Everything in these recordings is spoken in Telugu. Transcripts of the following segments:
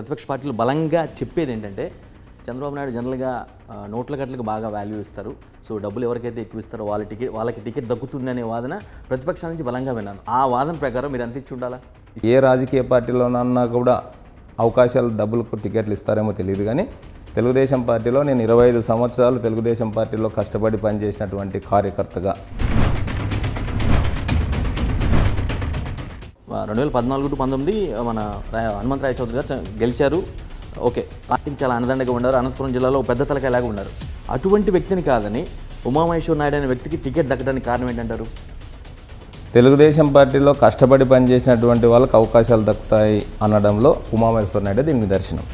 ప్రతిపక్ష పార్టీలు బలంగా చెప్పేది ఏంటంటే చంద్రబాబు నాయుడు జనరల్గా ఆ, నోట్ల కట్లకు బాగా వాల్యూ ఇస్తారు సో డబ్బులు ఎవరికైతే ఎక్కువ ఇస్తారో వాళ్ళ టికెట్ వాళ్ళకి టికెట్ దక్కుతుంది అనే వాదన ప్రతిపక్షాల నుంచి బలంగా విన్నాను ఆ వాదన ప్రకారం మీరు ఎంత ఇచ్చి ఉండాలా ఏ రాజకీయ పార్టీలోనన్నా కూడా అవకాశాలు డబ్బులకు టికెట్లు ఇస్తారేమో తెలియదు కానీ తెలుగుదేశం పార్టీలో నేను ఇరవై ఐదు సంవత్సరాలు తెలుగుదేశం పార్టీలో కష్టపడి పనిచేసినటువంటి కార్యకర్తగా రెండు వేల పద్నాలుగు టు పంతొమ్మిది మన రా- హనుమంతరాయ చౌదరి గారు చ- గెలిచారు ఓకే పార్టీకి చాలా ఆనందంగా ఉన్నారు అనంతపురం జిల్లాలో ఒక పెద్ద తలకాయలాగా ఉన్నారు అటువంటి వ్యక్తిని కాదని ఉమామహేశ్వర్ నాయుడు అనే వ్యక్తికి టికెట్ దక్కడానికి కారణం ఏంటంటారు తెలుగుదేశం పార్టీలో కష్టపడి పనిచేసినటువంటి వాళ్ళకి అవకాశాలు దక్కుతాయి అనడంలో ఉమామేశ్వర నాయుడు దీని నిదర్శనం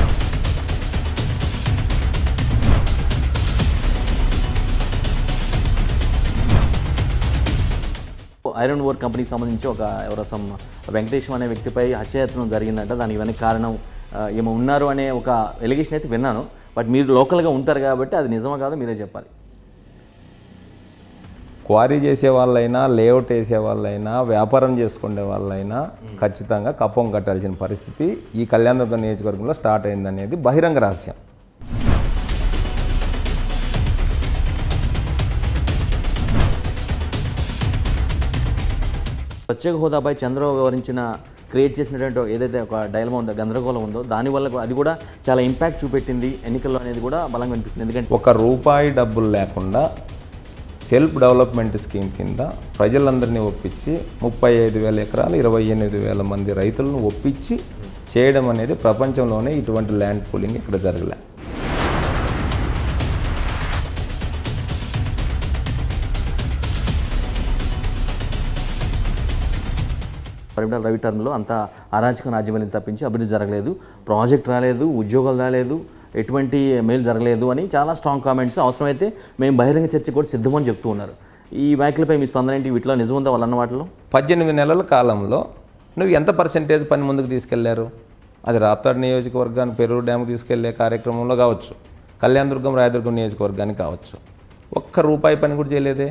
ఐరన్ ఓర్ కంపెనీకి సంబంధించి ఒక ఎవరో సమ్ వెంకటేశం అనే వ్యక్తిపై హత్యాయత్నం జరిగిందంట దానికి వెనక కారణం ఆ, ఏమో ఉన్నారు అనే ఒక ఎలిగేషన్ అయితే విన్నాను బట్ మీరు లోకల్గా ఉంటారు కాబట్టి అది నిజమా కాదో మీరే చెప్పాలి క్వారీ చేసే వాళ్ళైనా లేఅవుట్ వేసే వాళ్ళైనా వ్యాపారం చేసుకునే వాళ్ళైనా ఖచ్చితంగా కప్పం కట్టాల్సిన పరిస్థితి ఈ కళ్యాణదుర్గం నియోజకవర్గంలో స్టార్ట్ అయిందనేది బహిరంగ రహస్యం ప్రత్యేక హోదాపై చంద్రబాబు వివరించిన క్రియేట్ చేసినటువంటి ఏదైతే ఒక డైలమా ఉందో గందరగోళం ఉందో దానివల్ల కూడా- అది కూడా చాలా ఇంపాక్ట్ చూపెట్టింది ఎన్నికల్లో అనేది కూడా బలంగా అనిపిస్తుంది ఎందుకంటే ఒక రూపాయి డబ్బులు లేకుండా సెల్ఫ్ డెవలప్మెంట్ స్కీమ్ కింద ప్రజలందరినీ ఒప్పించి ముప్పై ఐదు వేల ఎకరాలు ఇరవై ఎనిమిది వేల మంది రైతులను ఒప్పించి చేయడం అనేది ప్రపంచంలోనే ఇటువంటి ల్యాండ్ పూలింగ్ ఇక్కడ జరగలే పరిమిటాల రవి టర్మ్లో అంత అరాచక రాజ్యం తప్పించి అభివృద్ధి జరగలేదు ప్రాజెక్ట్ రాలేదు ఉద్యోగాలు రాలేదు ఎటువంటి మేలు జరగలేదు అని చాలా స్ట్రాంగ్ కామెంట్స్ అవసరమైతే మేము బహిరంగ చర్చ కూడా సిద్ధమని చెప్తూ ఉన్నారు ఈ వ్యాఖ్యలపై మీ స్పందన ఏంటి వీటిలో నిజం ఉందా వాళ్ళన్న వాటిలో పద్దెనిమిది నెలల కాలంలో నువ్వు ఎంత పర్సెంటేజ్ పని ముందుకు తీసుకెళ్లారు అది రాప్తాడు నియోజకవర్గాన్ని పెరూరు డ్యామ్ తీసుకెళ్లే కార్యక్రమంలో కావచ్చు కళ్యాణదుర్గం రాయదుర్గం నియోజకవర్గానికి కావచ్చు ఒక్క రూపాయి పని కూడా చేయలేదే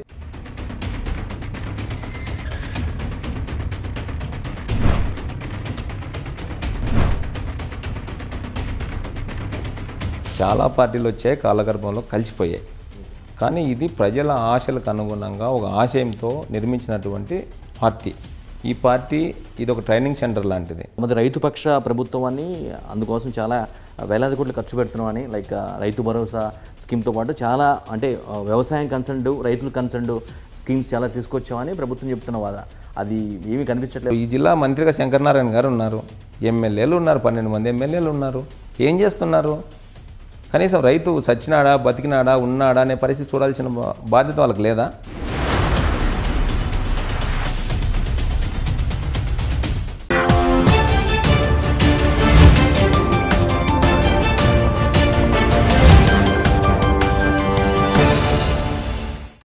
చాలా పార్టీలు వచ్చాయి కాలగర్భంలో కలిసిపోయాయి కానీ ఇది ప్రజల ఆశలకు అనుగుణంగా ఒక ఆశయంతో నిర్మించినటువంటి పార్టీ ఈ పార్టీ ఇది ఒక ట్రైనింగ్ సెంటర్ లాంటిది మరి రైతు పక్ష ప్రభుత్వాన్ని అందుకోసం చాలా వేలాది కోట్లు ఖర్చు పెడుతున్నామని లైక్ రైతు భరోసా స్కీమ్తో పాటు చాలా అంటే ఆ, వ్యవసాయం కన్సర్న్డ్ రైతుల కన్సర్న్డ్ స్కీమ్స్ చాలా తీసుకొచ్చామని ప్రభుత్వం చెప్తున్న వాద అది ఏమీ కనిపించట్లేదు ఈ జిల్లా మంత్రిగా శంకరనారాయణ గారు ఉన్నారు ఎమ్మెల్యేలు ఉన్నారు పన్నెండు మంది ఎమ్మెల్యేలు ఉన్నారు ఏం చేస్తున్నారు కనీసం రైతు చచ్చినాడా బతికినాడా ఉన్నాడా అనే పరిస్థితి చూడాల్సిన బా- బాధ్యత వాళ్ళకి లేదా